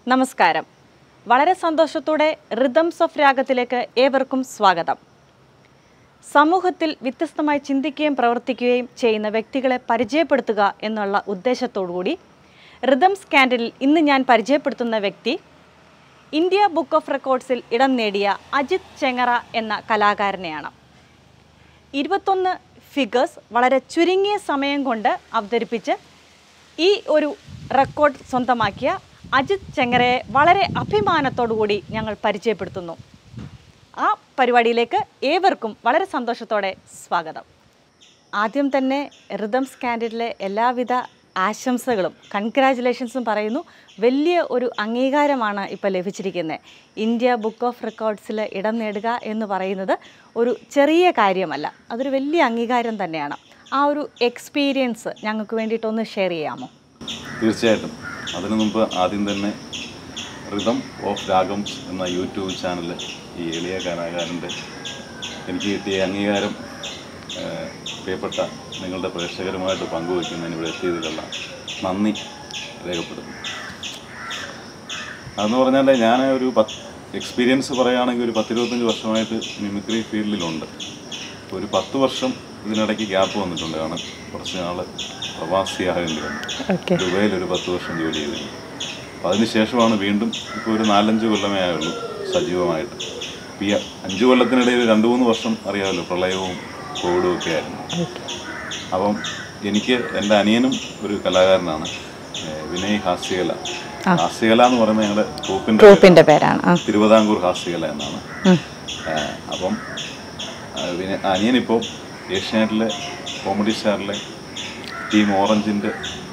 നമസ്കാരം വളരെ സന്തോഷത്തോടെ റിതംസ് ഓഫ് രാഗത്തിലേക്ക് ഏവർക്കും സ്വാഗതം സമൂഹത്തിൽ വ്യത്യസ്തമായി ചിന്തിക്കുകയും പ്രവർത്തിക്കുകയും ചെയ്യുന്ന വ്യക്തികളെ പരിചയപ്പെടുത്തുക എന്നുള്ള ഉദ്ദേശത്തോടുകൂടി റിതംസ് ക്യാൻഡിലിൽ ഇന്ന് ഞാൻ പരിചയപ്പെടുത്തുന്ന വ്യക്തി ഇന്ത്യ ബുക്ക് ഓഫ് റെക്കോർഡ്സിൽ ഇടം നേടിയ അജിത് ചെങ്ങറ എന്ന കലാകാരനെയാണ് ഇരുപത്തൊന്ന് ഫിഗേഴ്സ് വളരെ ചുരുങ്ങിയ സമയം കൊണ്ട് അവതരിപ്പിച്ച് ഈ ഒരു റെക്കോർഡ് സ്വന്തമാക്കിയ അജിത് ചെങ്ങരയെ വളരെ അഭിമാനത്തോടുകൂടി ഞങ്ങൾ പരിചയപ്പെടുത്തുന്നു ആ പരിപാടിയിലേക്ക് ഏവർക്കും വളരെ സന്തോഷത്തോടെ സ്വാഗതം ആദ്യം തന്നെ റിതംസ് കാൻഡിഡിലെ എല്ലാവിധ ആശംസകളും കൺഗ്രാജുലേഷൻസും പറയുന്നു വലിയ ഒരു അംഗീകാരമാണ് ഇപ്പോൾ ലഭിച്ചിരിക്കുന്നത് ഇന്ത്യ ബുക്ക് ഓഫ് റെക്കോർഡ്സിൽ ഇടം നേടുക എന്ന് പറയുന്നത് ഒരു ചെറിയ കാര്യമല്ല അതൊരു വലിയ അംഗീകാരം തന്നെയാണ് ആ ഒരു എക്സ്പീരിയൻസ് ഞങ്ങൾക്ക് വേണ്ടിയിട്ടൊന്ന് ഷെയർ ചെയ്യാമോ തീർച്ചയായിട്ടും അതിനു മുമ്പ് ആദ്യം തന്നെ റിതം ഓഫ് രാഗംസ് എന്ന യൂട്യൂബ് ചാനൽ ഈ എളിയ കലാകാരൻ്റെ എനിക്ക് കിട്ടിയ അംഗീകാരം ഏഹ്, പ്രിയപ്പെട്ട നിങ്ങളുടെ പ്രേക്ഷകരുമായിട്ട് പങ്കുവയ്ക്കുന്നതിന് ഇവിടെ എത്തിയതിലുള്ള നന്ദി രേഖപ്പെടുത്തുന്നു അതെന്ന് പറഞ്ഞാൽ ഞാൻ ഒരു പത്ത് എക്സ്പീരിയൻസ് പറയുകയാണെങ്കിൽ ഒരു പത്തിരുപത്തഞ്ച് വർഷമായിട്ട് മിമിക്രി ഫീൽഡിലുണ്ട് ഒരു പത്ത് വർഷം ഇതിനിടയ്ക്ക് ഗ്യാപ്പ് വന്നിട്ടുണ്ട് കാരണം കുറച്ച് നാൾ പ്രവാസിയാകേണ്ടി വന്നു ഓക്കെ ദുബൈയിൽ ഒരു പത്ത് വർഷം ജോലി ചെയ്തിരുന്നു അപ്പോൾ അതിനുശേഷമാണ് വീണ്ടും ഇപ്പോൾ ഒരു നാലഞ്ച് കൊല്ലമേ ആയുള്ളൂ സജീവമായിട്ട് ഇപ്പോൾ ഈ അഞ്ച് കൊല്ലത്തിനിടയിൽ രണ്ട് മൂന്ന് വർഷം അറിയാമല്ലോ പ്രളയവും കോവിഡും ഒക്കെ ആയിരുന്നു അപ്പം എനിക്ക് എൻ്റെ അനിയനും ഒരു കലാകാരനാണ് ഏഹ് വിനയ് ഹാസ്യകല ഹാസ്യകല എന്ന് പറയുന്നത് ഞങ്ങളുടെ ട്രൂപ്പിൻ്റെ ഗ്രൂപ്പിൻ്റെ പേരാണ് ആ തിരുവിതാംകൂർ ഹാസ്യകല എന്നാണ് ഏഹ് അപ്പം ആ, വിനയ അനിയനിപ്പോൾ ഏഷ്യാനെറ്റിലെ കോമഡി സ്റ്റാറിലെ ടീം ഓറഞ്ചിൻ്റെ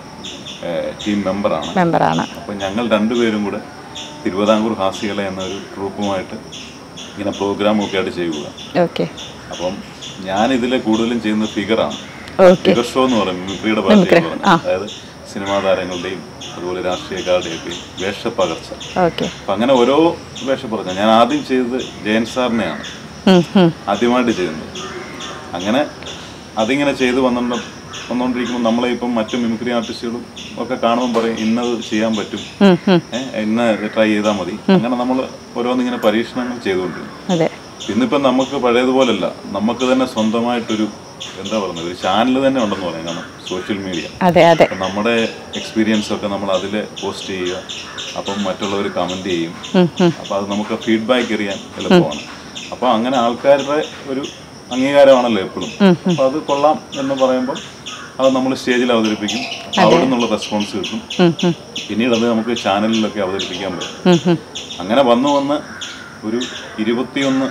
ടീം മെമ്പറാണ് മെമ്പറാണ് അപ്പം ഞങ്ങൾ രണ്ടുപേരും കൂടെ തിരുവിതാംകൂർ ഹാസ്യകല എന്നൊരു ട്രൂപ്പുമായിട്ട് ഇങ്ങനെ പ്രോഗ്രാമൊക്കെ ആയിട്ട് ചെയ്യുക ഓക്കെ അപ്പം ഞാനിതിൽ കൂടുതലും ചെയ്യുന്നത് ഫിഗറാണ് ഓക്കെ ഫിഗർ ഷോ എന്ന് പറയും മിമിക്രിയുടെ ഭാഷയിൽ പറഞ്ഞാൽ അതായത് സിനിമാ താരങ്ങളുടെയും അതുപോലെ രാഷ്ട്രീയക്കാരുടെയൊക്കെ വേഷപ്പകർച്ച ഓക്കെ അപ്പം അങ്ങനെ ഓരോ വേഷപ്പകർച്ച ഞാൻ ആദ്യം ചെയ്തത് ജയൻ സാറിനെയാണ് ആദ്യമായിട്ട് ചെയ്യുന്നത് അങ്ങനെ അതിങ്ങനെ ചെയ്ത് വന്നുകൊണ്ട് വന്നുകൊണ്ടിരിക്കുമ്പോൾ നമ്മളെ ഇപ്പം മറ്റു മിമിക്രി ആർട്ടിസ്റ്റുകളും ഒക്കെ കാണുമ്പോൾ പറയും ഇന്നത് ചെയ്യാൻ പറ്റും ഏഹ് ഇന്ന് ട്രൈ ചെയ്താൽ മതി അങ്ങനെ നമ്മൾ ഓരോന്നിങ്ങനെ പരീക്ഷണങ്ങൾ ചെയ്തുകൊണ്ടിരുന്നു അതെ ഇന്നിപ്പം നമുക്ക് പഴയതുപോലല്ല നമുക്ക് തന്നെ സ്വന്തമായിട്ടൊരു എന്താ പറയുന്നത് ഒരു ചാനൽ തന്നെ ഉണ്ടെന്ന് പറയാം കാരണം സോഷ്യൽ മീഡിയ അതെ അതെ അപ്പം നമ്മുടെ എക്സ്പീരിയൻസ് ഒക്കെ നമ്മൾ അതിൽ പോസ്റ്റ് ചെയ്യുക അപ്പം മറ്റുള്ളവർ കമൻറ്റ് ചെയ്യും അപ്പോൾ അത് നമുക്ക് ഫീഡ്ബാക്ക് അറിയാൻ എളുപ്പമാണ് അപ്പോൾ അങ്ങനെ ആൾക്കാരുടെ ഒരു അംഗീകാരമാണല്ലോ എപ്പോഴും അപ്പോൾ അത് കൊള്ളാം എന്ന് പറയുമ്പോൾ അത് നമ്മൾ സ്റ്റേജിൽ അവതരിപ്പിക്കും അവിടെ നിന്നുള്ള റെസ്പോൺസ് കിട്ടും പിന്നീട് അത് നമുക്ക് ചാനലിലൊക്കെ അവതരിപ്പിക്കാൻ പറ്റും അങ്ങനെ വന്ന് വന്ന് ഒരു ഇരുപത്തിയൊന്ന്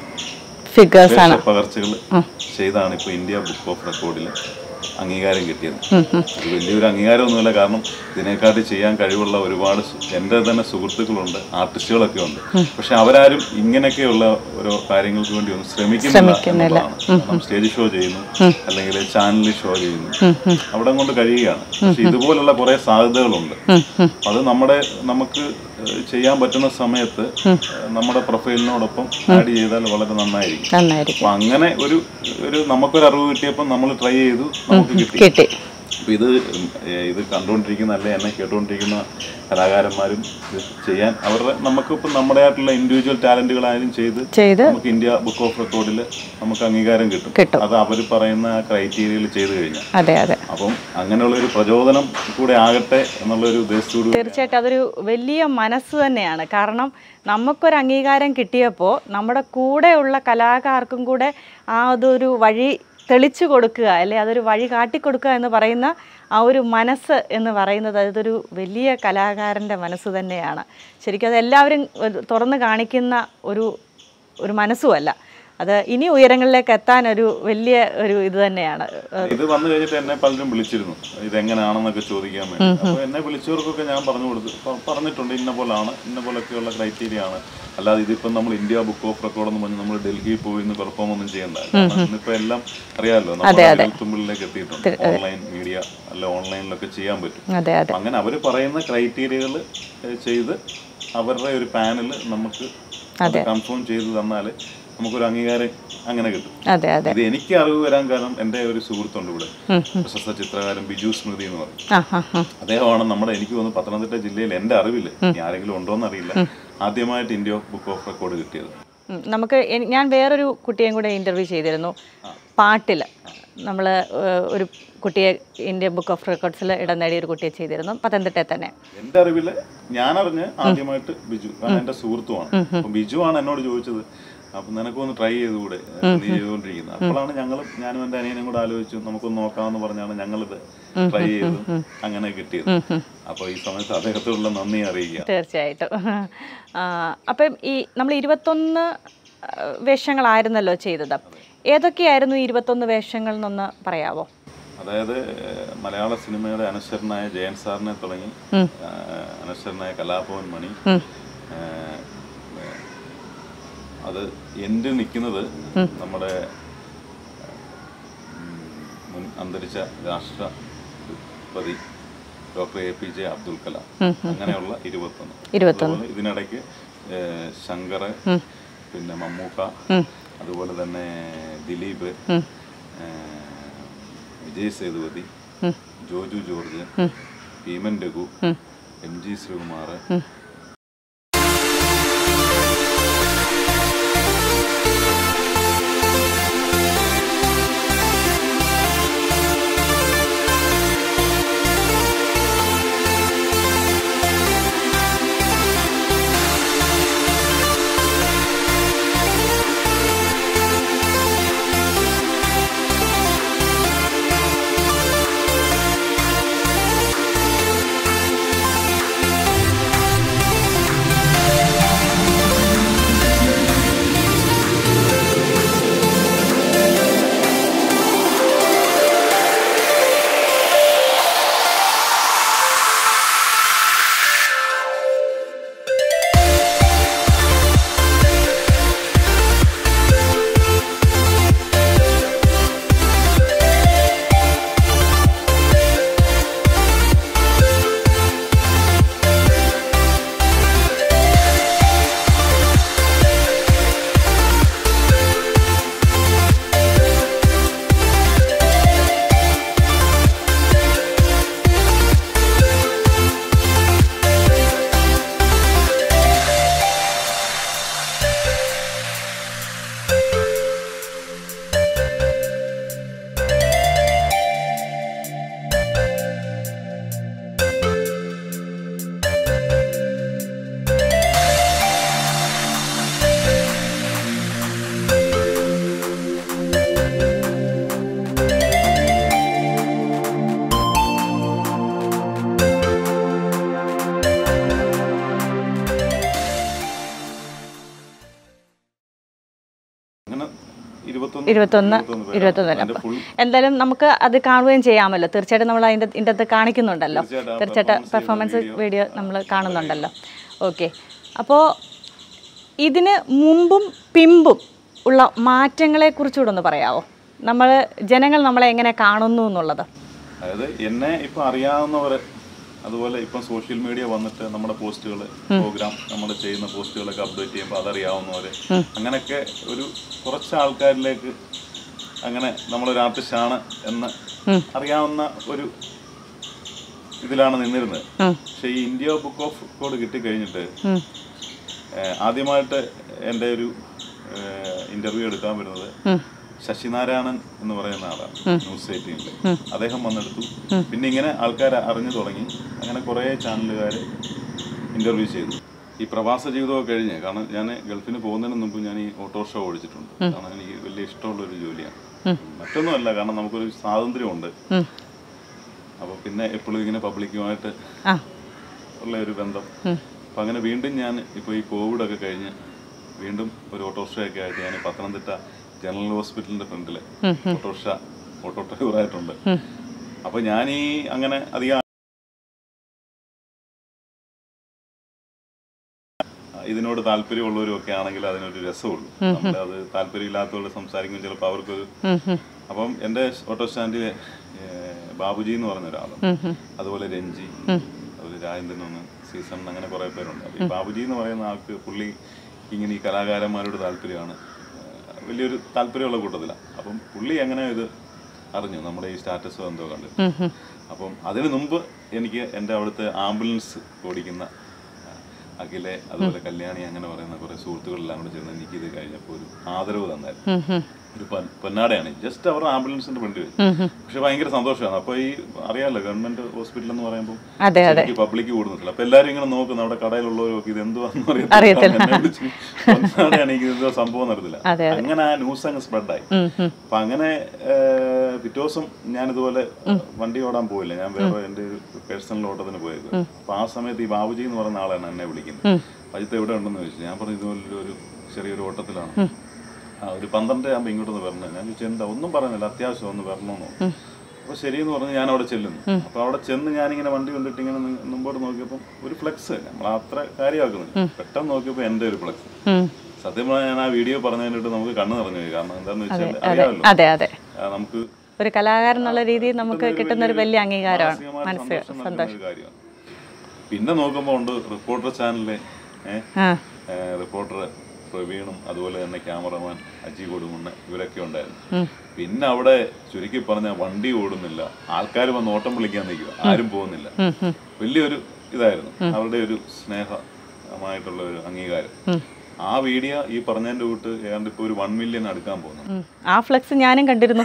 ഫിഗേഴ്സ് ആണ് പകർച്ചകൾ ചെയ്താണ് ഇപ്പോൾ ഇന്ത്യ ബുക്ക് ഓഫ് റെക്കോർഡിൽ അംഗീകാരം കിട്ടിയത് അത് വലിയൊരു അംഗീകാരമൊന്നുമില്ല കാരണം ഇതിനെക്കാട്ടി ചെയ്യാൻ കഴിവുള്ള ഒരുപാട് സു- എൻ്റെ തന്നെ സുഹൃത്തുക്കളുണ്ട് ആർട്ടിസ്റ്റുകളൊക്കെ ഉണ്ട് പക്ഷെ അവരാരും ഇങ്ങനെയൊക്കെയുള്ള ഓരോ കാര്യങ്ങൾക്ക് വേണ്ടി ഒന്നും ശ്രമിക്കുന്നില്ല എന്നുള്ളതാണ്. കാരണം സ്റ്റേജ് ഷോ ചെയ്യുന്നു അല്ലെങ്കിൽ ചാനലിൽ ഷോ ചെയ്യുന്നു അവിടെ കൊണ്ട് കഴിയുകയാണ് പക്ഷെ ഇതുപോലുള്ള കുറെ സാധ്യതകളുണ്ട് അത് നമ്മുടെ നമുക്ക് ഏഹ്, ചെയ്യാൻ പറ്റുന്ന സമയത്ത് ഏഹ്, നമ്മുടെ പ്രൊഫൈലിനോടൊപ്പം ആഡ് ചെയ്താൽ വളരെ നന്നായിരിക്കും നന്നായിരിക്കും അപ്പൊ അങ്ങനെ ഒരു ഒരു നമുക്കൊരു അറിവ് കിട്ടിയപ്പോൾ നമ്മൾ ട്രൈ ചെയ്തു നമുക്ക് കിട്ടി കിട്ടി അപ്പൊ ഇത് ഏ, ഇത് കണ്ടുകൊണ്ടിരിക്കുന്ന അല്ലെ എന്നെ കേട്ടുകൊണ്ടിരിക്കുന്ന കലാകാരന്മാരും ഇത് ചെയ്യാൻ അവരുടെ നമുക്കിപ്പോൾ നമ്മുടെ ആയിട്ടുള്ള ഇൻഡിവിജ്വൽ ടാലന്റുകളായാലും ചെയ്ത് ചെയ്ത് നമുക്ക് ഇന്ത്യ ബുക്ക് ഓഫ് റെക്കോർഡിൽ നമുക്ക് അംഗീകാരം കിട്ടും കിട്ടും. അത് അവർ പറയുന്ന ക്രൈറ്റീരിയയിൽ ചെയ്തു കഴിഞ്ഞാൽ അതെ അതെ അപ്പം അങ്ങനെയുള്ള ഒരു പ്രചോദനം കൂടെ ആകട്ടെ എന്നുള്ള ഒരു ഉദ്ദേശത്തോടു തീർച്ചയായിട്ടും അതൊരു വലിയ മനസ്സ് തന്നെയാണ് കാരണം നമുക്കൊരു അംഗീകാരം കിട്ടിയപ്പോൾ നമ്മുടെ കൂടെയുള്ള കലാകാർക്കും കൂടെ ആ അതൊരു വഴി തെളിച്ചു കൊടുക്കുക അല്ലെ അതൊരു വഴി കാട്ടിക്കൊടുക്കുക എന്ന് പറയുന്ന ആ ഒരു മനസ്സ് എന്ന് പറയുന്നത് അതൊരു വലിയ കലാകാരൻ്റെ മനസ്സ് തന്നെയാണ് ശരിക്കും അത് എല്ലാവരും ഒരു തുറന്ന് കാണിക്കുന്ന ഒരു ഒരു മനസ്സുമല്ല അത് ഇനി ഉയരങ്ങളിലേക്ക് എത്താൻ ഒരു വലിയ ഒരു ഇത് തന്നെയാണ് ഇത് വന്നു കഴിഞ്ഞിട്ട് എന്നെ പലരും വിളിച്ചിരുന്നു ഇതെങ്ങനെയാണെന്നൊക്കെ ചോദിക്കാൻ വേണ്ടി അപ്പോൾ എന്നെ വിളിച്ചവർക്കൊക്കെ ഞാൻ പറഞ്ഞു കൊടുത്തു പ- പറഞ്ഞിട്ടുണ്ട് ഇന്ന പോലാണ് ഇന്ന പോലൊക്കെയുള്ള ക്രൈറ്റീരിയ ആണ് അല്ലാതെ ഇതിപ്പം നമ്മൾ ഇന്ത്യ ബുക്ക് ഓഫ് റെക്കോർഡ് എന്ന് പറഞ്ഞ് നമ്മൾ ഡൽഹിയിൽ പോയി ഇന്ന് പെർഫോം ഒന്നും ചെയ്യണ്ട കാരണം ഇന്നിപ്പോ എല്ലാം അറിയാമല്ലോ നമ്മുടെ തുമ്പിളിലേക്ക് എത്തിയിട്ടുണ്ട് ഓൺലൈൻ മീഡിയ അല്ല ഓൺലൈനിലൊക്കെ ചെയ്യാൻ പറ്റും അതെ അതെ അപ്പൊ അങ്ങനെ അവർ പറയുന്ന ക്രൈറ്റീരിയകൾ ചെയ്ത് അവരുടെ ഒരു പാനൽ നമുക്ക് കൺഫേം ചെയ്ത് തന്നാൽ നമുക്കൊരു അംഗീകാരം അങ്ങനെ കിട്ടും അതെ അതെ ഇത് എനിക്ക് അറിവ് വരാൻ കാരണം എൻ്റെ ഒരു സുഹൃത്തുണ്ട് ഇവിടെ ഉം, പ്രശസ്ത ചിത്രകാരൻ ബിജു സ്മൃതി എന്ന് പറയും ആ ഹാ ഹാ അദ്ദേഹമാണ് നമ്മുടെ എനിക്ക് തോന്നുന്നു പത്തനംതിട്ട ജില്ലയിൽ എൻ്റെ അറിവിൽ ഇനി ആരെങ്കിലും ഉണ്ടോ എന്നറിയില്ല ആദ്യമായിട്ട് ഇന്ത്യ ബുക്ക് ഓഫ് റെക്കോർഡ് കിട്ടിയത് ഉം, നമുക്ക് എനി- ഞാൻ വേറൊരു കുട്ടിയെയും കൂടെ ഇൻ്റർവ്യൂ ചെയ്തിരുന്നു പാട്ടിൽ നമ്മൾ ഒരു കുട്ടിയെ ഇന്ത്യ ബുക്ക് ഓഫ് റെക്കോർഡ്സിൽ ഇടം നേടിയ ഒരു കുട്ടിയെ ചെയ്തിരുന്നു പത്തനംതിട്ടയിൽ തന്നെ എൻ്റെ അറിവില് ഞാനറിഞ്ഞ് ആദ്യമായിട്ട് ബിജു കാരണം എൻ്റെ സുഹൃത്തുമാണ് അപ്പൊ ബിജു ആണ് എന്നോട് ചോദിച്ചത് അപ്പൊ നിനക്കൊന്ന് ട്രൈ ചെയ്തുകൂടെ നീ ചെയ്തുകൊണ്ടിരിക്കുന്നത് അപ്പോഴാണ് ഞങ്ങളും ഞാനും എൻ്റെ അനിയനും കൂടെ ആലോചിച്ചു നമുക്കൊന്ന് നോക്കാമെന്ന് പറഞ്ഞാണ് ഞങ്ങളിത് ട്രൈ ചെയ്തു അങ്ങനെ കിട്ടിയത് അപ്പൊ ഈ സമയത്ത് അദ്ദേഹത്തോടുള്ള നന്ദി അറിയിക്കുക തീർച്ചയായിട്ടും ആ, അപ്പം ഈ നമ്മൾ ഇരുപത്തൊന്ന് ആ, വേഷങ്ങളായിരുന്നല്ലോ ചെയ്തത് ഏതൊക്കെയായിരുന്നു ഈ ഇരുപത്തൊന്ന് വേഷങ്ങൾ എന്നൊന്ന് പറയാവോ അതായത് ഏഹ്, മലയാള സിനിമയുടെ അനശ്വരനായ ജയൻ സാറിനെ തുടങ്ങി ഏഹ്, അനശ്വരനായ കലാഭവൻ മണി ഏഹ്, ഏഹ്, അത് എൻഡ് നിൽക്കുന്നത് നമ്മുടെ ഉം, മുൻ അന്തരിച്ച രാഷ്ട്രപതി doctor A P J Abdul Kalam അങ്ങനെയുള്ള ഇരുപത്തൊന്ന് ഇരുപത്തൊന്ന് അതുപോലെ ഇതിനിടയ്ക്ക് ഏഹ്, ശങ്കർ പിന്നെ മമ്മൂക്ക അതുപോലെ തന്നെ ദിലീപ് ഏഹ്, Vijay Sethupathi Joju George Bheeman Raghu M G Sreekumar അങ്ങനെ ഇരുപത്തൊന്ന് ഇരുപത്തൊന്ന് പേരാണ്. ഇരുപത്തൊന്ന് അതിന്റെ full എന്തായാലും നമുക്ക് അത് കാണുകയും ചെയ്യാമല്ലോ തീർച്ചയായിട്ടും നമ്മൾ അതിൻ്റെ ഇതിൻ്റെ അകത്ത് കാണിക്കുന്നുണ്ടല്ലോ തീർച്ചയായിട്ടും ആ തീർച്ചയായിട്ടും പെർഫോമൻസ് വീഡിയോ നമ്മൾ കാണുന്നുണ്ടല്ലോ ഓക്കെ അപ്പോൾ ഇതിന് മുമ്പും പിമ്പും ഉള്ള മാറ്റങ്ങളെ കുറിച്ചുകൂടെ ഒന്ന് പറയാമോ നമ്മൾ ജനങ്ങൾ നമ്മളെ എങ്ങനെ കാണുന്നു എന്നുള്ളത് അതായത് എന്നെ ഇപ്പൊ അറിയാവുന്നവര് അതുപോലെ ഇപ്പം സോഷ്യൽ മീഡിയ വന്നിട്ട് നമ്മുടെ പോസ്റ്റുകൾ പ്രോഗ്രാം നമ്മൾ ചെയ്യുന്ന പോസ്റ്റുകളൊക്കെ അപ്ഡേറ്റ് ചെയ്യുമ്പോൾ അതറിയാവുന്നവര് അങ്ങനെയൊക്കെ ഒരു കുറച്ച് ആൾക്കാരിലേക്ക് അങ്ങനെ നമ്മളൊരു ആർട്ടിസ്റ്റ് ആണ് എന്ന് അറിയാവുന്ന ഒരു ഇതിലാണ് നിന്നിരുന്നത് ഉം. പക്ഷേ ഈ ഇന്ത്യ ബുക്ക് ഓഫ് റെക്കോർഡ് കിട്ടിക്കഴിഞ്ഞിട്ട് ഉം. ഏഹ്, ആദ്യമായിട്ട് എൻ്റെ ഒരു ഇന്റർവ്യൂ എടുക്കാൻ വരുന്നത് ഉം. ശശിനാരായണൻ എന്ന് പറയുന്ന ആളാണ് ന്യൂസ് എയ്റ്റീനിൽ അദ്ദേഹം വന്നെടുത്തു പിന്നെ ഇങ്ങനെ ആൾക്കാർ അറിഞ്ഞു തുടങ്ങി അങ്ങനെ കുറേ ചാനലുകാർ ഇന്റർവ്യൂ ചെയ്തു ഈ പ്രവാസ ജീവിതമൊക്കെ കഴിഞ്ഞ് കാരണം ഞാൻ ഗൾഫിന് പോകുന്നതിന് മുമ്പ് ഞാൻ ഈ ഓട്ടോറിക്ഷ ഓടിച്ചിട്ടുണ്ട് കാരണം എനിക്ക് വലിയ ഇഷ്ടമുള്ള ഒരു ജോലിയാണ് മറ്റൊന്നുമല്ല കാരണം നമുക്കൊരു സ്വാതന്ത്ര്യമുണ്ട് ഉം. അപ്പോൾ പിന്നെ എപ്പോഴും ഇങ്ങനെ പബ്ലിക്കുമായിട്ട് ആ ഉള്ള ഒരു ബന്ധം അപ്പം അങ്ങനെ വീണ്ടും ഞാൻ ഇപ്പോൾ ഈ കോവിഡൊക്കെ കഴിഞ്ഞ് വീണ്ടും ഒരു ഓട്ടോറിക്ഷയൊക്കെ ആയിട്ട് ഞാൻ പത്തനംതിട്ട ജനറൽ ഹോസ്പിറ്റലിൻ്റെ ഫ്രണ്ടിൽ ഓട്ടോറിക്ഷ ഓട്ടോ ഡ്രൈവറായിട്ടുണ്ട് അപ്പോൾ ഞാൻ ഈ അങ്ങനെ അധികം ഇതിനോട് താല്പര്യമുള്ളവരും ഒക്കെ ആണെങ്കിൽ അതിനൊരു രസമുള്ളൂ നമ്മളത് താല്പര്യമില്ലാത്തവരോട് സംസാരിക്കുമ്പോൾ ചിലപ്പോൾ അവർക്കൊരു ഉം, ഉം, അപ്പം എൻ്റെ ഓട്ടോ സ്റ്റാൻഡിൽ ബാബുജി എന്ന് പറഞ്ഞ ഒരാളും ഉം, ഉം. അതുപോലെ രഞ്ജി അതുപോലെ രാജേന്ദ്രൻ ഒന്ന് സീസൺ അങ്ങനെ കുറേ പേരുണ്ട് അപ്പോൾ ഈ ബാബുജി എന്ന് പറയുന്ന ആൾക്ക് പുള്ളി ഇങ്ങനെ ഈ കലാകാരന്മാരോട് താല്പര്യമാണ് വലിയൊരു താല്പര്യമുള്ള കൂട്ടത്തിലാണ് അപ്പം പുള്ളി എങ്ങനെ ഇത് അറിഞ്ഞു നമ്മുടെ ഈ സ്റ്റാറ്റസ് എന്തോ കണ്ടു ഉം, ഉം. അപ്പം അതിനു മുമ്പ് എനിക്ക് എൻ്റെ അവിടുത്തെ ആംബുലൻസ് ഓടിക്കുന്ന ആ, അഖിലെ അതുപോലെ കല്യാണി അങ്ങനെ പറയുന്ന കുറേ സുഹൃത്തുക്കളെല്ലാം കൂടെ ചേർന്ന് എനിക്കിത് കഴിഞ്ഞപ്പോൾ ഒരു ആദരവ് തന്നായിരുന്നു ഉം, ഉം. ഒരു പൊൻ- പൊന്നാടയാണ് ജസ്റ്റ് അവർ ആംബുലൻസിന്റെ വണ്ടി വരും ഉം, ഉം. പക്ഷെ ഭയങ്കര സന്തോഷമാണ് അപ്പോൾ ഈ അറിയാമല്ലോ ഗവൺമെന്റ് ഹോസ്പിറ്റൽ എന്ന് പറയുമ്പോൾ അതെ അതെ പബ്ലിക് കൂടുന്നില്ല അപ്പൊ എല്ലാരും ഇങ്ങനെ നോക്കുന്നു അവിടെ കടയിലുള്ളവരൊക്കെ ഇത് എന്തുവാന്ന് അറിയത്തില്ല. എന്നെ വിളിച്ച് പൊന്നാടയാണ് എനിക്ക് എന്തോ സംഭവം നടത്തില്ല അതെ, അങ്ങനെ ആ ന്യൂസ് അങ്ങ് സ്പ്രെഡായി ഉം, ഉം. അപ്പൊ അങ്ങനെ ഏഹ്, പിറ്റേ ദിവസം ഞാൻ ഇതുപോലെ വണ്ടി ഓടാൻ പോയില്ല ഞാൻ വേറെ എൻ്റെ ഒരു പേഴ്സണൽ ഓട്ടത്തിന് പോയത് അപ്പൊ ആ സമയത്ത് ഈ ബാബുജി എന്ന് പറയുന്ന ആളാണ് എന്നെ വിളിക്കുന്നത് അജിത്ത് എവിടെ ഉണ്ടെന്ന് ചോദിച്ചു ഞാൻ പറഞ്ഞു ഇതുപോലെ ഒരു ചെറിയൊരു ഓട്ടത്തിലാണ് ആ ഒരു പന്ത്രണ്ട് ആകുമ്പോൾ ഇങ്ങോട്ടൊന്ന് വരണം ഞാൻ ചോദിച്ചു എന്താ ഒന്നും പറയുന്നില്ല അത്യാവശ്യം ഒന്ന് വരണമെന്നോ അപ്പൊ ശരിയെന്ന് പറഞ്ഞ് ഞാൻ അവിടെ ചെല്ലുന്നു അപ്പൊ അവിടെ ചെന്ന് ഞാനിങ്ങനെ വണ്ടി കൊണ്ടിട്ട് ഇങ്ങനെ നി- മുമ്പോട്ട് നോക്കിയപ്പോൾ ഒരു ഫ്ലെക്സ് നമ്മൾ അത്ര കാര്യമാക്കുന്നില്ല പെട്ടെന്ന് നോക്കിയപ്പോൾ എൻ്റെ ഒരു ഫ്ലെക്സ് ഉം. സത്യം പറഞ്ഞാൽ ഞാൻ ആ വീഡിയോ പറഞ്ഞതിനിട്ട് നമുക്ക് കണ്ണു നിറഞ്ഞു പോയി കാരണം എന്താന്ന് വെച്ചാൽ അറിയാമല്ലോ അതെ അതെ ആ, നമുക്ക് ഒരു കലാകാരൻ എന്നുള്ള രീതിയിൽ നമുക്ക് കിട്ടുന്ന ഒരു വലിയ അംഗീകാരമാണ് മാനസികമായിട്ട് മനസ്സിൽ സന്തോഷം നൽകുന്ന ഒരു കാര്യമാണ് പിന്നെ നോക്കുമ്പോൾ ഉണ്ട് റിപ്പോർട്ടർ ചാനലിലെ ഏഹ് ആ റിപ്പോർട്ടർ പ്രവീണും അതുപോലെ തന്നെ ക്യാമറമാൻ അജി കൊടുമുണ്ണ ഇവരൊക്കെ ഉണ്ടായിരുന്നു പിന്നെ അവിടെ ചുരുക്കി പറഞ്ഞ വണ്ടി ഓടുന്നില്ല ആൾക്കാർ വന്ന് ഓട്ടം വിളിക്കാൻ നിൽക്കുക ആരും പോകുന്നില്ല വലിയൊരു ഇതായിരുന്നു അവരുടെ ഒരു സ്നേഹമായിട്ടുള്ള ഒരു അംഗീകാരം ആ വീഡിയോ ഈ പറഞ്ഞതിന്റെ കൂട്ട് ഏതാണ്ട് ഇപ്പൊ ഒരു വൺ മില്യൺ അടുക്കാൻ പോകുന്നു ഉം. ആ ഫ്ലെക്സ് ഞാനും കണ്ടിരുന്നു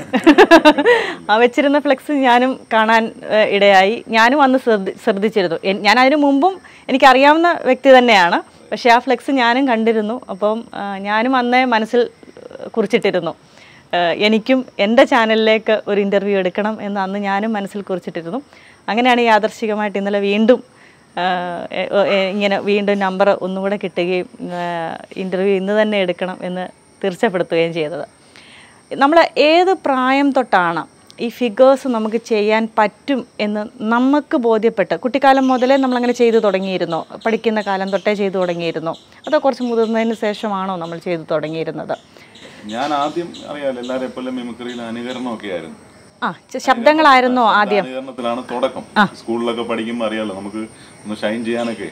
ആ വെച്ചിരുന്ന ഫ്ലെക്സ് ഞാനും കാണാൻ ഏഹ്, ഇടയായി ഞാനും അന്ന് ശ്രദ്ധി ശ്രദ്ധിച്ചിരുന്നു എൻ- ഞാൻ അതിനു മുമ്പും എനിക്കറിയാവുന്ന വ്യക്തി തന്നെയാണ് പക്ഷേ ആ ഫ്ലെക്സ് ഞാനും കണ്ടിരുന്നു അപ്പം ആ, ഞാനും അന്നേ മനസ്സിൽ ഏഹ്, കുറിച്ചിട്ടിരുന്നു ഏഹ്, എനിക്കും എൻ്റെ ചാനലിലേക്ക് ഒരു ഇൻ്റർവ്യൂ എടുക്കണം എന്ന് അന്ന് ഞാനും മനസ്സിൽ കുറിച്ചിട്ടിരുന്നു അങ്ങനെയാണ് യാദർശികമായിട്ട് ഇന്നലെ വീണ്ടും ആഹ് എ- എ- ഇങ്ങനെ വീണ്ടും നമ്പർ ഒന്നുകൂടെ കിട്ടുകയും ഇൻ്റർവ്യൂ ഇന്ന് തന്നെ എടുക്കണം എന്ന് തീർച്ചപ്പെടുത്തുകയും ചെയ്തത് നമ്മൾ ഏത് പ്രായം തൊട്ടാണ് ഈ ഫിഗേഴ്സ് നമുക്ക് ചെയ്യാൻ പറ്റും എന്ന് നമുക്ക് ബോധ്യപ്പെട്ട് കുട്ടിക്കാലം മുതലേ നമ്മളങ്ങനെ ചെയ്തു തുടങ്ങിയിരുന്നോ പഠിക്കുന്ന കാലം തൊട്ടേ ചെയ്തു തുടങ്ങിയിരുന്നോ അതോ കുറച്ച് മുതിർന്നതിന് ശേഷമാണോ നമ്മൾ ചെയ്തു തുടങ്ങിയിരുന്നത് ഞാൻ ആദ്യം അറിയാലോ എല്ലാവരും എപ്പോഴും മിമിക്രിയിൽ അനുകരണമൊക്കെ ആയിരുന്നു ആ ച- ശബ്ദങ്ങളായിരുന്നോ ആദ്യം അനുകരണത്തിലാണ് തുടക്കം സ്കൂളിലൊക്കെ പഠിക്കുമ്പോൾ അറിയാലോ നമുക്ക് ഒന്ന് ഷൈൻ ചെയ്യാനൊക്കെ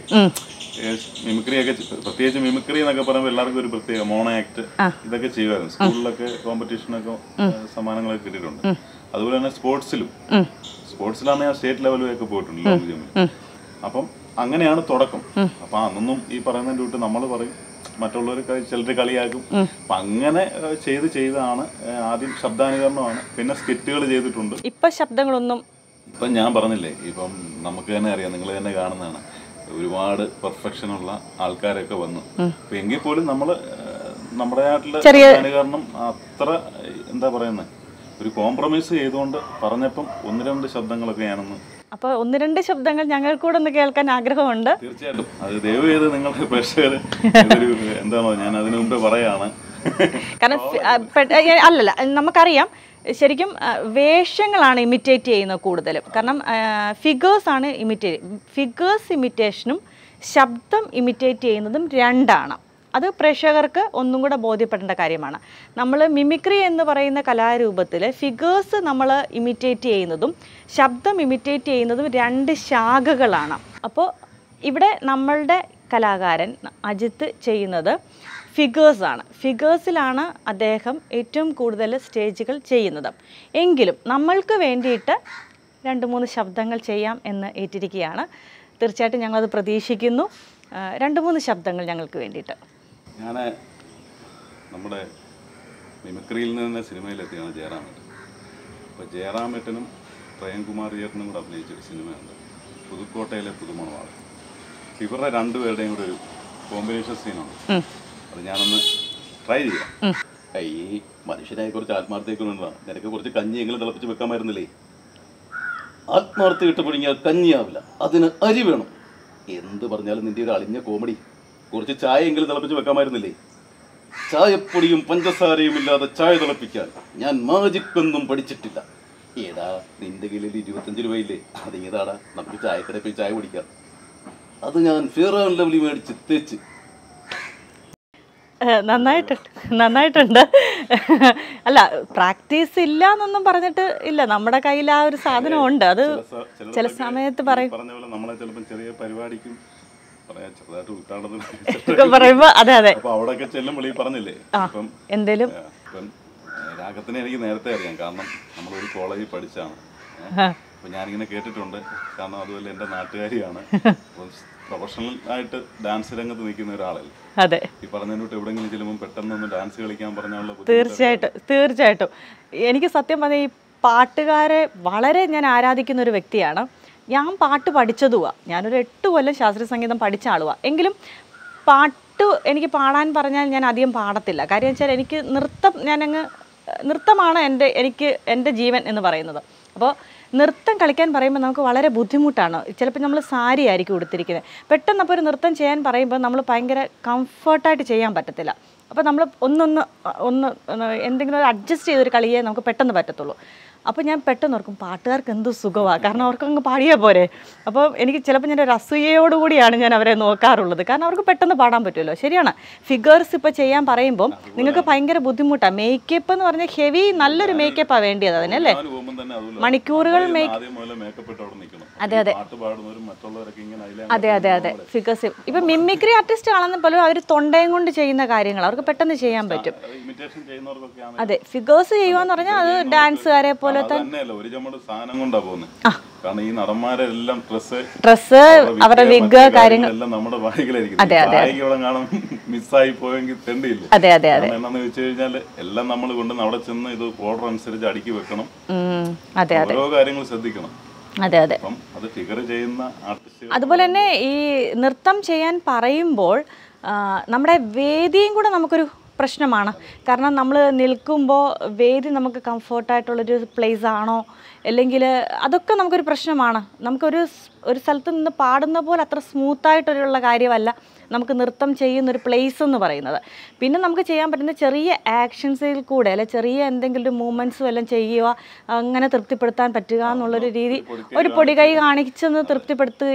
മിമിക്രി ഒക്കെ പ്രത്യേകിച്ച് മിമിക്രി എന്നൊക്കെ പറയുമ്പോൾ എല്ലാവർക്കും ഒരു പ്രത്യേക മോണോ ആക്ട് ഇതൊക്കെ ചെയ്യുമായിരുന്നു സ്കൂളിലൊക്കെ കോമ്പറ്റീഷനൊക്കെ സമ്മാനങ്ങളൊക്കെ കിട്ടിയിട്ടുണ്ട് അതുപോലെ തന്നെ സ്പോർട്സിലും സ്പോർട്സിലാണ് ഞാൻ സ്റ്റേറ്റ് ലെവലിലൊക്കെ പോയിട്ടുണ്ട് ലോങ് ജമ്പിൽ അപ്പം അങ്ങനെയാണ് തുടക്കം അപ്പൊ അന്നൊന്നും ഈ പറയുന്നതിന്റെ കൂട്ട് നമ്മൾ പറയും മറ്റുള്ളവർ ചിലർ കളിയാക്കും അപ്പൊ അങ്ങനെ ഏഹ്, ചെയ്ത് ചെയ്താണ് ഏഹ്, ആദ്യം ശബ്ദാനുകരണമാണ് പിന്നെ സ്കിറ്റുകൾ ചെയ്തിട്ടുണ്ട് ഇപ്പം ശബ്ദങ്ങളൊന്നും ഇപ്പം ഞാൻ പറഞ്ഞില്ലേ ഇപ്പം നമുക്ക് തന്നെ അറിയാം നിങ്ങൾ തന്നെ കാണുന്നതാണ് ഒരുപാട് പെർഫെക്ഷൻ ഉള്ള ആൾക്കാരൊക്കെ വന്നു അപ്പൊ എങ്കിൽ പോലും നമ്മൾ നമ്മുടെ നാട്ടിലെ അനുകരണം അത്ര എന്താ പറയുന്നത് ഒരു കോംപ്രമൈസ് ചെയ്തുകൊണ്ട് പറഞ്ഞപ്പം ഒന്ന് രണ്ട് ശബ്ദങ്ങളൊക്കെ ഞാനൊന്ന് അപ്പോൾ ഒന്ന് രണ്ട് ശബ്ദങ്ങൾ ഞങ്ങൾക്കൂടെ ഒന്ന് കേൾക്കാൻ ആഗ്രഹമുണ്ട് തീർച്ചയായിട്ടും അത് ദയവ് ചെയ്ത് നിങ്ങളുടെ പ്രേക്ഷകർ ഇതൊരു എന്താണോ ഞാൻ അതിനു മുമ്പേ പറയാണ് കാരണം ഫി- ആ, പെ- ഏ, അല്ലല്ല നമുക്കറിയാം ശരിക്കും ആ, വേഷങ്ങളാണ് ഇമിറ്റേറ്റ് ചെയ്യുന്നത് കൂടുതലും കാരണം ഫിഗേഴ്സ് ആണ് ഇമിറ്റേറ്റ് ഫിഗേഴ്സ് ഇമിറ്റേഷനും ശബ്ദം ഇമിറ്റേറ്റ് ചെയ്യുന്നതും രണ്ടാണ് അത് പ്രേക്ഷകർക്ക് ഒന്നും കൂടെ ബോധ്യപ്പെടേണ്ട കാര്യമാണ് നമ്മൾ മിമിക്രി എന്ന് പറയുന്ന കലാരൂപത്തിൽ ഫിഗേഴ്സ് നമ്മൾ ഇമിറ്റേറ്റ് ചെയ്യുന്നതും ശബ്ദം ഇമിറ്റേറ്റ് ചെയ്യുന്നതും രണ്ട് ശാഖകളാണ് അപ്പോൾ ഇവിടെ നമ്മളുടെ കലാകാരൻ അജിത്ത് ചെയ്യുന്നത് ഫിഗേഴ്സാണ് ഫിഗേഴ്സിലാണ് അദ്ദേഹം ഏറ്റവും കൂടുതൽ സ്റ്റേജുകൾ ചെയ്യുന്നത് എങ്കിലും നമ്മൾക്ക് വേണ്ടിയിട്ട് രണ്ട് മൂന്ന് ശബ്ദങ്ങൾ ചെയ്യാം എന്ന് ഏറ്റിരിക്കുകയാണ് തീർച്ചയായിട്ടും ഞങ്ങളത് പ്രതീക്ഷിക്കുന്നു ആ, രണ്ട് മൂന്ന് ശബ്ദങ്ങൾ ഞങ്ങൾക്ക് വേണ്ടിയിട്ട് ഞാൻ നമ്മുടെ മിമിക്രിയിൽ നിന്ന് തന്നെ സിനിമയിലെത്തിയാണ് ജയറാമേട്ടൻ അപ്പോൾ ജയറാമേട്ടനും പ്രേംകുമാർ ചേട്ടനും കൂടെ അഭിനയിച്ചൊരു സിനിമയുണ്ട് പുതുക്കോട്ടയിലെ പുതുമണവാള് ഇവരുടെ രണ്ടുപേരുടെയും കൂടെ ഒരു കോമ്പിനേഷൻ സീനുണ്ട് ഉം. അത് ഞാനൊന്ന് ട്രൈ ചെയ്യാം ഈ മനുഷ്യനായി കുറച്ച് ആത്മാർത്ഥതയൊക്കെ നിനക്ക് കുറച്ച് കഞ്ഞിയെങ്കിലും തിളപ്പിച്ച് വെക്കാമായിരുന്നില്ലേ ആത്മാർത്ഥ ഇട്ട് പുഴുങ്ങിയാൽ കഞ്ഞിയാവില്ല അതിന് അരി വേണം എന്ത് പറഞ്ഞാലും നിന്റെ ഒരു അളിഞ്ഞ കോമഡി കുറച്ച് ചായയെങ്കിലും തിളപ്പിച്ച് വെക്കാമായിരുന്നില്ലേ ചായപ്പൊടിയും പഞ്ചസാരയും ഇല്ലാതെ ചായ തിളപ്പിക്കാൻ ഞാൻ മാജിക്കൊന്നും പഠിച്ചിട്ടില്ല ഏടാ നിന്റെ കയ്യിൽ ഇരുപത്തഞ്ച് രൂപയില്ലേ അത് ഏതാടാ നമുക്ക് ചായക്കടയിൽ പോയി ചായ കുടിക്കാം അത് ഞാൻ ഫെയർ ആൻഡ് ലവ്ലി മേടിച്ച് തേച്ച് ഏഹ് നന്നായിട്ടുണ്ട് നന്നായിട്ടുണ്ട് അല്ല പ്രാക്ടീസ് ഇല്ല എന്നൊന്നും പറഞ്ഞിട്ട് ഇല്ല നമ്മുടെ കയ്യിൽ ആ ഒരു സാധനം ഉണ്ട് അത് സ- ചിലതൊക്കെ ചില സമയത്ത് ഈ പറയും പറഞ്ഞ പോലെ നമ്മളെ ചിലപ്പോൾ ചെറിയ പരിപാടിക്കും പറയാ ചെറുതായിട്ട് ഒക്കെ ഉദ്ഘാടനത്തിന് പറയുമ്പോൾ അതെ അതെ അപ്പൊ അവിടെയൊക്കെ ചെല്ലുമ്പോൾ ഈ പറഞ്ഞില്ലേ ഇപ്പം എന്തേലും ഇപ്പം ഏഹ്, രാഗത്തിനെ എനിക്ക് നേരത്തെ അറിയാം കാരണം നമ്മളൊരു കോളേജിൽ പഠിച്ചാണ് ആ. അപ്പം ഞാനിങ്ങനെ കേട്ടിട്ടുണ്ട് കാരണം അതുപോലെ എൻ്റെ നാട്ടുകാരിയാണ് അപ്പം പ്രൊഫഷണൽ ആയിട്ട് ഡാൻസ് രംഗത്ത് നിൽക്കുന്ന ഒരാളല്ലേ അതെ ഈ പറഞ്ഞതിനോട്ട് എവിടെയെങ്കിലും ചെല്ലുമ്പോൾ പെട്ടെന്ന് ഒന്ന് ഡാൻസ് കളിക്കാൻ പറഞ്ഞാലുള്ള ബുദ്ധിമുട്ട് തീർച്ചയായിട്ടും തീർച്ചയായിട്ടും എനിക്ക് സത്യം പറഞ്ഞാൽ ഈ പാട്ടുകാരെ വളരെ ഞാൻ ആരാധിക്കുന്ന ഒരു വ്യക്തിയാണ് ഞാൻ പാട്ട് പഠിച്ചതുവാ ഞാനൊരു എട്ട് കൊല്ലം ശാസ്ത്രീയ സംഗീതം പഠിച്ച ആളുവാ എങ്കിലും പാട്ട് എനിക്ക് പാടാൻ പറഞ്ഞാൽ ഞാൻ അധികം പാടത്തില്ല കാര്യം വെച്ചാൽ എനിക്ക് നൃത്തം ഞാനങ്ങ് നൃത്തമാണ് എൻ്റെ എനിക്ക് എൻ്റെ ജീവൻ എന്ന് പറയുന്നത് അപ്പോൾ നൃത്തം കളിക്കാൻ പറയുമ്പോൾ നമുക്ക് വളരെ ബുദ്ധിമുട്ടാണ് ചിലപ്പോൾ നമ്മൾ സാരി ആയിരിക്കും ഉടുത്തിരിക്കുന്നത് പെട്ടെന്ന് അപ്പോൾ ഒരു നൃത്തം ചെയ്യാൻ പറയുമ്പോൾ നമ്മൾ ഭയങ്കര കംഫർട്ടായിട്ട് ചെയ്യാൻ പറ്റത്തില്ല അപ്പോൾ നമ്മൾ ഒന്നൊന്ന് ഒന്ന് ഒന്ന് എന്തെങ്കിലും ഒരു അഡ്ജസ്റ്റ് ചെയ്തൊരു കളിയേ നമുക്ക് പെട്ടെന്ന് പറ്റത്തുള്ളൂ അപ്പോൾ ഞാൻ പെട്ടെന്ന് ഓർക്കും പാട്ടുകാർക്ക് എന്ത് സുഖമാണ് കാരണം അവർക്ക് അങ്ങ് പാടിയാൽ പോരെ അപ്പോൾ എനിക്ക് ചിലപ്പോൾ ഞാൻ ഒരു അസൂയയോടുകൂടിയാണ് ഞാൻ അവരെ നോക്കാറുള്ളത് കാരണം അവർക്ക് പെട്ടെന്ന് പാടാൻ പറ്റുമല്ലോ ശരിയാണ് ഫിഗേഴ്സ് ഇപ്പോൾ ചെയ്യാൻ പറയുമ്പോൾ നിങ്ങൾക്ക് ഭയങ്കര ബുദ്ധിമുട്ടാണ് മേക്കപ്പ് എന്ന് പറഞ്ഞാൽ ഹെവി നല്ലൊരു മേക്കപ്പാണ് വേണ്ടിയത് അതിനല്ലേ ഞാൻ പോകുമ്പോൾ തന്നെ അതുപോലെ മണിക്കൂറുകൾ നമ്മള് ആദ്യം മുതലേ മേക്കപ്പ് ഇട്ട് അവിടെ നിൽക്കണം അതെ, അതെ. പാട്ട് പാടുന്നവരും മറ്റുള്ളവരൊക്കെ ഇങ്ങനെ അതിലെ അതെ അതെ അതെ ഫിഗേഴ്സ് ഇപ്പം മിമിക്രി ആർട്ടിസ്റ്റ് ആണെന്ന് പോലും അവർ തൊണ്ടയും കൊണ്ട് ചെയ്യുന്ന കാര്യങ്ങൾ അവർക്ക് പെട്ടെന്ന് ചെയ്യാൻ പറ്റും ഇമിറ്റേഷൻ ചെയ്യുന്നവർക്കൊക്കെ ആണ് അതെ ഫിഗേഴ്സ് ചെയ്യുക പറഞ്ഞാൽ അത് ഡാൻസുകാരെ പോലെ അത് തന്നെയല്ല ഒരു ചമ്മട് സാധനം കൊണ്ടാ പോകുന്നത് കാരണം ഈ നടന്മാരെല്ലാം ഡ്രസ്സ് ഡ്രസ്സ് അവരുടെ വിഗ് കാര്യങ്ങൾ എല്ലാം നമ്മുടെ ബാഗിലായിരിക്കും ബാഗ് ഇവിടെ കാണാൻ മിസ്സായി പോയെങ്കിൽ തെണ്ടിയില്ല അതെ അതെ അതെ കാരണം എന്നാന്ന് വെച്ച് കഴിഞ്ഞാൽ എല്ലാം നമ്മൾ കൊണ്ടുവന്ന് അവിടെ ചെന്ന് ഇത് ഓർഡർ അനുസരിച്ച് അടുക്കി വെക്കണം ഉം, അതെ അതെ ഓരോ കാര്യങ്ങൾ ശ്രദ്ധിക്കണം അതെ അതെ അപ്പം അത് ഫിഗർ ചെയ്യുന്ന ആർട്ടിസ്റ്റ് അതുപോലെ തന്നെ ഈ നൃത്തം ചെയ്യാൻ പറയുമ്പോൾ ആ, നമ്മുടെ വേദിയും കൂടെ നമുക്കൊരു പ്രശ്നമാണ് കാരണം നമ്മൾ നിൽക്കുമ്പോൾ വേദി നമുക്ക് കംഫർട്ടായിട്ടുള്ളൊരു പ്ലേസ് ആണോ അല്ലെങ്കിൽ അതൊക്കെ നമുക്കൊരു പ്രശ്നമാണ് നമുക്കൊരു സ്- ഒരു സ്ഥലത്ത് നിന്ന് പാടുന്ന പോലെ അത്ര സ്മൂത്തായിട്ടുള്ള കാര്യമല്ല നമുക്ക് നൃത്തം ചെയ്യുന്ന ഒരു പ്ലേസ് എന്ന് പറയുന്നത് പിന്നെ നമുക്ക് ചെയ്യാൻ പറ്റുന്ന ചെറിയ ആക്ഷൻസിൽ കൂടെ അല്ലെ ചെറിയ എന്തെങ്കിലും ഒരു മൂമെൻറ്റ്സും എല്ലാം ചെയ്യുക അങ്ങനെ തൃപ്തിപ്പെടുത്താൻ പറ്റുക എന്നുള്ളൊരു രീതി ഒരു പൊടികൈ കാണിച്ചെന്ന് തൃപ്തിപ്പെടുത്തുക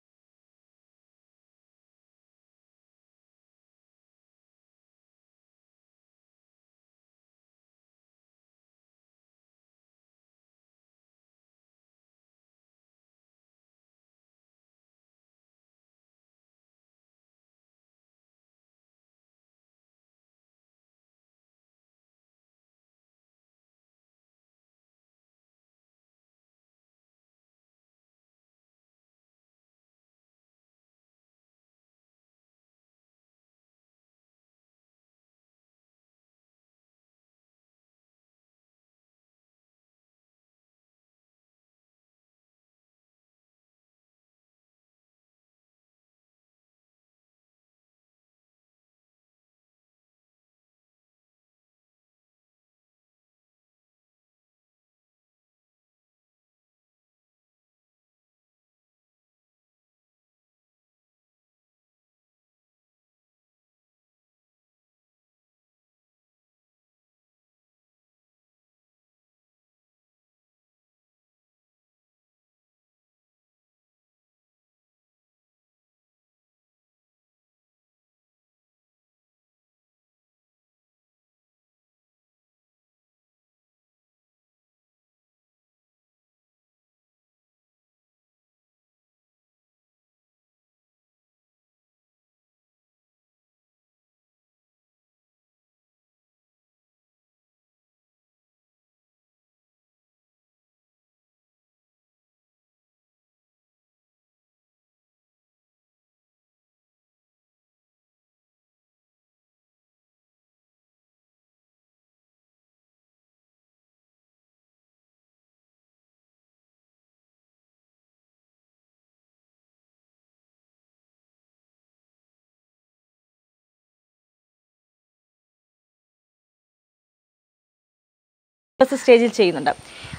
സ്റ്റേജിൽ ചെയ്യുന്നുണ്ട്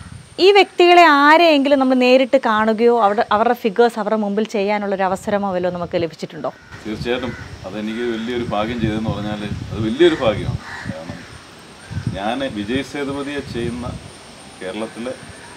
ഈ വ്യക്തികളെ ആരെയെങ്കിലും നമ്മൾ നേരിട്ട് കാണുകയോ അവിടെ അവരുടെ ഫിഗേഴ്സ് അവരുടെ മുമ്പിൽ ചെയ്യാനുള്ളൊരു അവസരമോ വല്ലതും നമുക്ക് ലഭിച്ചിട്ടുണ്ടോ തീർച്ചയായിട്ടും അതെനിക്ക് വലിയൊരു ഭാഗ്യം ചെയ്തെന്ന് പറഞ്ഞാൽ അത് വലിയൊരു ഭാഗ്യമാണ് കാരണം ഞാൻ വിജയ് സേതുപതിയെ ചെയ്യുന്ന കേരളത്തിലെ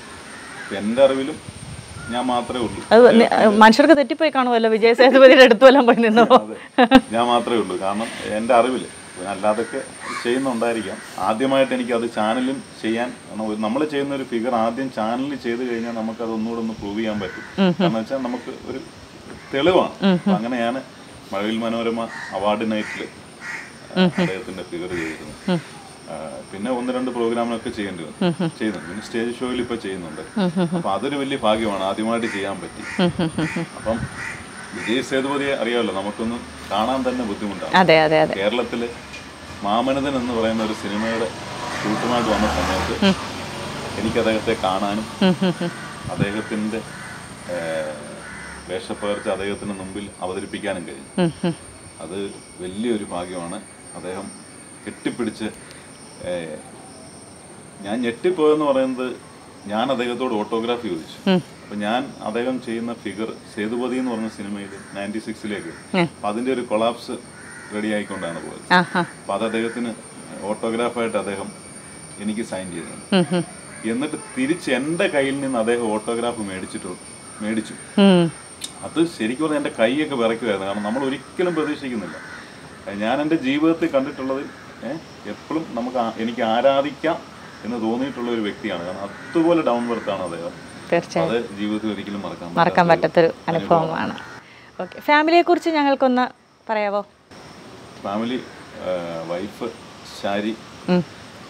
എൻ്റെ അറിവിലും ഞാൻ മാത്രമേ ഉള്ളൂ അത് നി- മനുഷ്യർക്ക് തെറ്റിപ്പോയി കാണുമല്ലോ വിജയ് സേതുപതിയുടെ അടുത്ത് വല്ലതും പോയി നിന്നോ അതെ ഞാൻ മാത്രമേ ഉള്ളൂ കാരണം എൻ്റെ അറിവിൽ പിന്നെ അല്ലാതൊക്കെ ചെയ്യുന്നുണ്ടായിരിക്കാം ആദ്യമായിട്ട് എനിക്ക് അത് ചാനലും ചെയ്യാൻ കാരണം നമ്മൾ ചെയ്യുന്ന ഒരു ഫിഗർ ആദ്യം ചാനലിൽ ചെയ്ത് കഴിഞ്ഞാൽ നമുക്ക് അത് ഒന്നുകൂടെ ഒന്ന് പ്രൂവ് ചെയ്യാൻ പറ്റും കാരണം വെച്ചാൽ നമുക്ക് ഒരു തെളിവാണ് അപ്പൊ അങ്ങനെയാണ് മഴവിൽ മനോരമ അവാർഡ് നൈറ്റിൽ അദ്ദേഹത്തിന്റെ ഫിഗർ ചെയ്തിരുന്നത് ആ, പിന്നെ ഒന്ന് രണ്ട് പ്രോഗ്രാമിനൊക്കെ ചെയ്യേണ്ടി വന്നു ചെയ്യുന്നുണ്ട് പിന്നെ സ്റ്റേജ് ഷോയിൽ ഇപ്പൊ ചെയ്യുന്നുണ്ട് അപ്പൊ അതൊരു വലിയ ഭാഗ്യമാണ് ആദ്യമായിട്ട് ചെയ്യാൻ പറ്റി അപ്പം വിജയ് സേതുപതിയെ അറിയാമല്ലോ നമുക്കൊന്ന് കാണാൻ തന്നെ ബുദ്ധിമുട്ടാണ് അതെ അതെ അതെ കേരളത്തില് മാമനതൻ എന്ന് പറയുന്ന ഒരു സിനിമയുടെ ഷൂട്ടുമായിട്ട് വന്ന സമയത്ത് എനിക്ക് അദ്ദേഹത്തെ കാണാനും അദ്ദേഹത്തിന്റെ ഏഹ്, വേഷപ്പകർച്ച അദ്ദേഹത്തിന് മുമ്പിൽ അവതരിപ്പിക്കാനും കഴിഞ്ഞു അത് വലിയൊരു ഭാഗ്യമാണ് അദ്ദേഹം കെട്ടിപ്പിടിച്ച് ഏഹ്, ഞാൻ ഞെട്ടിപ്പോയെന്ന് പറയുന്നത് ഞാൻ അദ്ദേഹത്തോട് ഓട്ടോഗ്രാഫി ചോദിച്ചു അപ്പൊ ഞാൻ അദ്ദേഹം ചെയ്യുന്ന ഫിഗർ സേതുപതി എന്ന് പറഞ്ഞ സിനിമയിൽ നയൻറ്റി സിക്സിലേക്ക് അപ്പൊ അതിന്റെ ഒരു കൊളാപ്സ് റെഡി ആയിക്കൊണ്ടാണ് പോയത് ആഹാ അപ്പൊ അത് അദ്ദേഹത്തിന് ഓട്ടോഗ്രാഫായിട്ട് അദ്ദേഹം എനിക്ക് സൈൻ ചെയ്തു ഉം, ഉം. എന്നിട്ട് തിരിച്ച് എൻ്റെ കയ്യിൽ നിന്ന് അദ്ദേഹം ഓട്ടോഗ്രാഫ് മേടിച്ചിട്ട് മേടിച്ചു ഉം. അത് ശരിക്കും പറഞ്ഞാൽ എൻ്റെ കൈയൊക്കെ വിറയ്ക്കുമായിരുന്നു കാരണം നമ്മൾ ഒരിക്കലും പ്രതീക്ഷിക്കുന്നില്ല ഏഹ് ഞാൻ എൻ്റെ ജീവിതത്തിൽ കണ്ടിട്ടുള്ളതിൽ എപ്പോഴും നമുക്ക് ആ- എനിക്ക് ആരാധിക്കാം എന്ന് തോന്നിയിട്ടുള്ള ഒരു വ്യക്തിയാണ് കാരണം അതുപോലെ ഡൗൺ ബർത്താണ് അദ്ദേഹം തീർച്ചയായും അത് ജീവിതത്തിൽ ഒരിക്കലും മറക്കാൻ മറക്കാൻ പറ്റാത്ത പറ്റാത്തൊരു അനുഭവമാണ് ഓക്കെ ഫാമിലിയെ കുറിച്ച് ഞങ്ങൾക്കൊന്ന് പറയാവോ ഫാമിലി വൈഫ് ശാരി ഉം.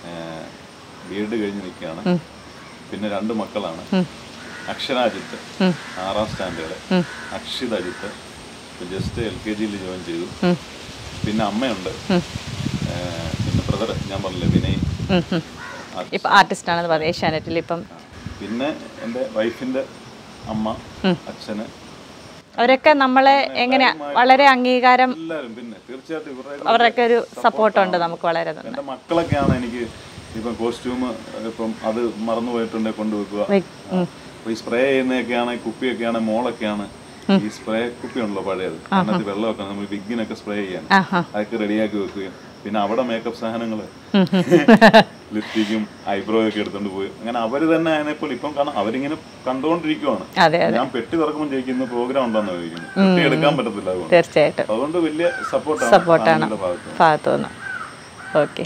ബി എഡ് കഴിഞ്ഞ് നിൽക്കുകയാണ് പിന്നെ രണ്ട് മക്കളാണ് അക്ഷര അജിത്ത് ആറാം standard Akshith Ajith just L K ജിയിൽ ജോയിൻ ചെയ്തു പിന്നെ അമ്മയുണ്ട് ഏഹ്, പിന്നെ ബ്രദർ ഞാൻ പറഞ്ഞില്ലേ വിനയ് ഉം, ഉം. ഇപ്പം ആർട്ടിസ്റ്റ് ആണെന്ന് പറഞ്ഞു ഏഷ്യാനെറ്റിൽ ഇപ്പം പിന്നെ എൻ്റെ വൈഫിൻ്റെ അമ്മ അച്ഛന് അവരൊക്കെ നമ്മളെ എങ്ങനെ വളരെ അംഗീകാരം എല്ലാവരും പിന്നെ തീർച്ചയായിട്ടും ഇവരുടെ അവരുടെയൊക്കെ ഒരു സപ്പോർട്ടുണ്ട് നമുക്ക് വളരെ നന്ദി. എൻ്റെ മക്കളൊക്കെയാണ് എനിക്ക് ഇപ്പം കോസ്റ്റ്യൂം ഇപ്പം അത് മറന്നു പോയിട്ടുണ്ടെങ്കിൽ കൊണ്ടുവെക്കുക ഉം. അപ്പൊ ഈ സ്പ്രേ ചെയ്യുന്നതൊക്കെയാണ് കുപ്പിയൊക്കെയാണ് മോളൊക്കെയാണ് ഈ സ്പ്രേ കുപ്പി ഉണ്ടല്ലോ പഴയത് അതിനകത്ത് വെള്ളമൊക്കെ നമ്മൾ വിഗിനൊക്കെ സ്പ്രേ ചെയ്യാൻ ആഹാ അതൊക്കെ റെഡിയാക്കി വെക്കുകയും പിന്നെ അവിടെ മേക്കപ്പ് സാധനങ്ങൾ ലിപ്സ്റ്റിക്കും ഐബ്രോ ഒക്കെ എടുത്തോണ്ട് പോയി അങ്ങനെ അവര് തന്നെ അതിനെപ്പോൾ ഇപ്പം കാരണം അവരിങ്ങനെ കണ്ടുകൊണ്ടിരിക്കുവാണ് അതെ അതെ ഞാൻ പെട്ടി തുറക്കുമ്പോൾ ചോദിക്കുന്നു പ്രോഗ്രാം ഉണ്ടോന്ന് ചോദിക്കുന്നു പെട്ടി എടുക്കാൻ പറ്റത്തില്ല അതുകൊണ്ട് തീർച്ചയായിട്ടും അതുകൊണ്ട് വലിയ സപ്പോർട്ടാണ് സപ്പോർട്ടാണ് ഫാമിലിയുടെ ഭാഗത്ത് ഭാഗത്തുനിന്ന് ഓക്കെ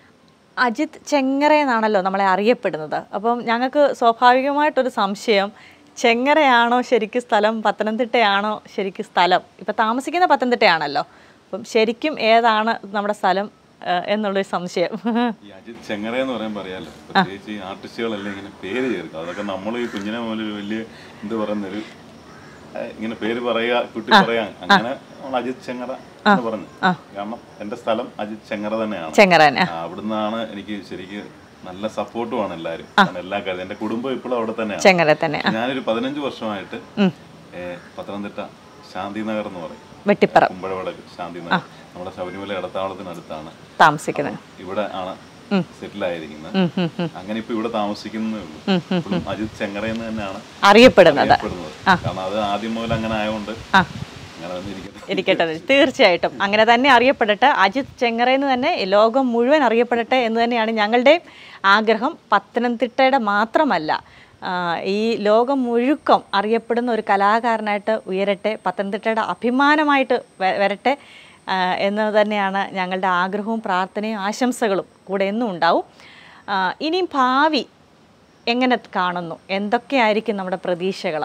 അജിത് ചെങ്ങറ എന്നാണല്ലോ നമ്മളെ അറിയപ്പെടുന്നത് അപ്പം ഞങ്ങൾക്ക് സ്വാഭാവികമായിട്ടൊരു സംശയം ചെങ്ങറയാണോ ശരിക്കും സ്ഥലം പത്തനംതിട്ടയാണോ ശരിക്കും സ്ഥലം ഇപ്പം താമസിക്കുന്ന പത്തനംതിട്ടയാണല്ലോ അപ്പം ശരിക്കും ഏതാണ് നമ്മുടെ സ്ഥലം ആ, എന്നുള്ളൊരു സംശയം ഈ അജിത് ചെങ്ങര എന്ന് പറയുമ്പോൾ അറിയാലോ പ്രത്യേകിച്ച് ഈ ആർട്ടിസ്റ്റുകളെല്ലാം ഇങ്ങനെ പേര് ചേർക്കും അതൊക്കെ നമ്മൾ ഈ കുഞ്ഞിനെ മുതൽ ഒരു വലിയ എന്ത് പറയുന്നൊരു ഏഹ് ഇങ്ങനെ പേര് പറയാ കുട്ടി പറയാ അങ്ങനെ നമ്മൾ അജിത് ചെങ്ങറ എന്ന് പറഞ്ഞു കാരണം എന്റെ സ്ഥലം അജിത് ചെങ്ങറ തന്നെയാണ് ചെങ്ങറ തന്നെ ആ, അവിടുന്നാണ് എനിക്ക് ശരിക്ക് നല്ല സപ്പോർട്ടുമാണ് എല്ലാവരും കാരണം എല്ലാ കാര്യവും എന്റെ കുടുംബം ഇപ്പോഴും അവിടെ തന്നെയാണ് ചെങ്ങറ തന്നെ ഞാനൊരു പതിനഞ്ച് വർഷമായിട്ട് ഏഹ് പത്തനംതിട്ട ശാന്തിനഗർ എന്ന് പറയും വെട്ടിപ്പറ കുമ്പഴവടക്ക് ശാന്തിനഗർ നമ്മുടെ ശബരിമല ഇടത്താവളത്തിനടുത്താണ് താമസിക്കുന്നത് ഇവിടെ ആണ് സെറ്റിൽ ആയിരിക്കുന്നത് അങ്ങനെ ഇപ്പൊ ഇവിടെ താമസിക്കുന്നേ ഉള്ളൂ ഇപ്പോഴും അജിത് ചെങ്ങറയെന്ന് തന്നെയാണ് അറിയപ്പെടുന്നത് അറിയപ്പെടുന്നത് കാരണം അത് ആദ്യം മുതൽ അങ്ങനെ ആയതുകൊണ്ട് ആ അങ്ങനെ തന്നെ ഇരിക്കട്ടെ ഇരിക്കട്ടെ തീർച്ചയായിട്ടും അങ്ങനെ തന്നെ അറിയപ്പെടട്ടെ അജിത് ചെങ്ങറയെന്ന് തന്നെ ലോകം മുഴുവൻ അറിയപ്പെടട്ടെ എന്ന് തന്നെയാണ് ഞങ്ങളുടെ ആഗ്രഹം പത്തനംതിട്ടയുടെ മാത്രമല്ല ആ, ഈ ലോകം മുഴുക്കം അറിയപ്പെടുന്ന ഒരു കലാകാരനായിട്ട് ഉയരട്ടെ പത്തനംതിട്ടയുടെ അഭിമാനമായിട്ട് വ- വരട്ടെ ആ, എന്ന് തന്നെയാണ് ഞങ്ങളുടെ ആഗ്രഹവും പ്രാർത്ഥനയും ആശംസകളും കൂടെ എന്നും ഉണ്ടാവും ആ, ഇനിയും ഭാവി എങ്ങനെ കാണുന്നു എന്തൊക്കെയായിരിക്കും നമ്മുടെ പ്രതീക്ഷകൾ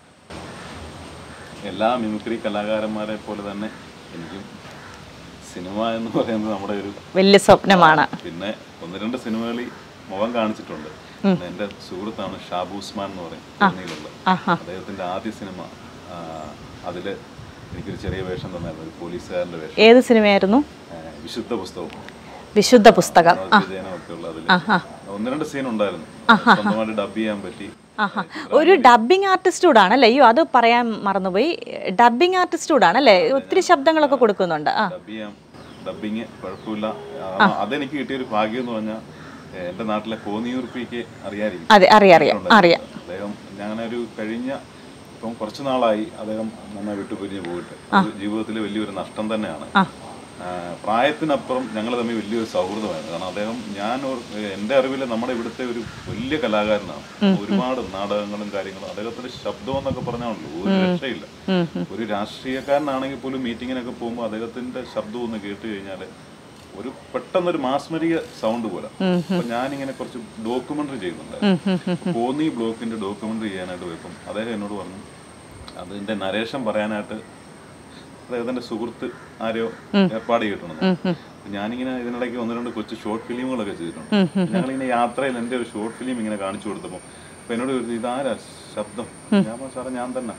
എല്ലാ മിമിക്രി കലാകാരന്മാരെ പോലെ തന്നെ എനിക്കും സിനിമ എന്ന് പറയുന്നത് നമ്മുടെ ഒരു വലിയ സ്വപ്നമാണ് പിന്നെ ഒന്ന് രണ്ട് സിനിമകളിൽ മുഖം കാണിച്ചിട്ടുണ്ട് പിന്നെ എൻ്റെ സുഹൃത്താണ് ഷാബു ഉസ്മാൻ എന്ന് പറയും ചെന്നൈയിലുള്ള ആഹാ അദ്ദേഹത്തിന്റെ ആദ്യ സിനിമ ആ, അതില് എനിക്കൊരു ചെറിയ വേഷം തന്നായിരുന്നു ഒരു പോലീസുകാരന്റെ വേഷം ഏത് സിനിമയായിരുന്നു ആ, വിശുദ്ധ പുസ്തകം വിശുദ്ധ പുസ്തകം മനോജ് വിജയനും ഒക്കെ ഉള്ള അതില് ഒന്ന് രണ്ട് സീൻ ഉണ്ടായിരുന്നു സ്വന്തമായിട്ട് ഡബ് ചെയ്യാൻ പറ്റി ആഹാ ഒരു ഡബിങ് ആർട്ടിസ്റ്റ് കൂടാണ് അല്ലേ അയ്യോ അത് പറയാൻ മറന്നുപോയി ഡബിങ് ആർട്ടിസ്റ്റ് കൂടാണ് അല്ലേ ഒത്തിരി ശബ്ദങ്ങളൊക്കെ കൊടുക്കുന്നുണ്ട് ആ ഡബ് ചെയ്യാം ഡബിങ് കുഴപ്പമില്ല ആ, അതെനിക്ക് കിട്ടിയ ഒരു ഭാഗ്യം എന്ന് പറഞ്ഞാൽ എന്റെ നാട്ടിലെ കോന്നിയൂർപ്പിക്ക് അറിയാതിരിക്കും അതെ അറിയാം അറിയാം അറിയാം അദ്ദേഹം ഞാനൊരു കഴിഞ്ഞ ഇപ്പം കുറച്ച് നാളായി അദ്ദേഹം നമ്മെ വിട്ടു പിരിഞ്ഞ് പോയിട്ട് അത് ജീവിതത്തിലെ വലിയൊരു നഷ്ടം തന്നെയാണ് ആ, പ്രായത്തിനപ്പുറം ഞങ്ങൾ തമ്മിൽ വലിയൊരു സൗഹൃദമായിരുന്നു കാരണം അദ്ദേഹം ഞാൻ ഓർ- എൻ്റെ അറിവിൽ നമ്മുടെ ഇവിടുത്തെ ഒരു വലിയ കലാകാരനാണ് ഒരുപാട് നാടകങ്ങളും കാര്യങ്ങളും അദ്ദേഹത്തിന്റെ ശബ്ദം എന്നൊക്കെ പറഞ്ഞാണല്ലോ ഒരു രക്ഷയില്ല ഒരു രാഷ്ട്രീയക്കാരനാണെങ്കിൽ പോലും മീറ്റിങ്ങിനൊക്കെ പോകുമ്പോൾ അദ്ദേഹത്തിന്റെ ശബ്ദം ഒന്ന് കേട്ട് കഴിഞ്ഞാൽ ഒരു പെട്ടെന്നൊരു മാസ്മരിക സൗണ്ട് പോലെ അപ്പൊ ഞാനിങ്ങനെ കുറച്ച് ഡോക്യുമെന്ററി ചെയ്യുന്നുണ്ട് കോന്നി ബ്ലോക്കിന്റെ ഡോക്യുമെന്ററി ചെയ്യാനായിട്ട് പോയപ്പം അദ്ദേഹം എന്നോട് പറഞ്ഞു അതിന്റെ നരേഷൻ പറയാനായിട്ട് അദ്ദേഹത്തിന്റെ സുഹൃത്ത് ആരെയോ ഏർപ്പാട് ചെയ്തിട്ടുണ്ട് ഞാനിങ്ങനെ ഇതിനിടയ്ക്ക് ഒന്ന് രണ്ട് കൊച്ചു ഷോർട്ട് ഫിലിമുകളൊക്കെ ചെയ്തിട്ടുണ്ട് ഞങ്ങളിങ്ങനെ യാത്രയിൽ എൻ്റെ ഒരു ഷോർട്ട് ഫിലിം ഇങ്ങനെ കാണിച്ചു കൊടുത്തപ്പോൾ അപ്പോൾ എന്നോട് ചോദിച്ചു ഇതാരാ ശബ്ദം ഞാൻ പറഞ്ഞു സാറേ ഞാൻ തന്നെ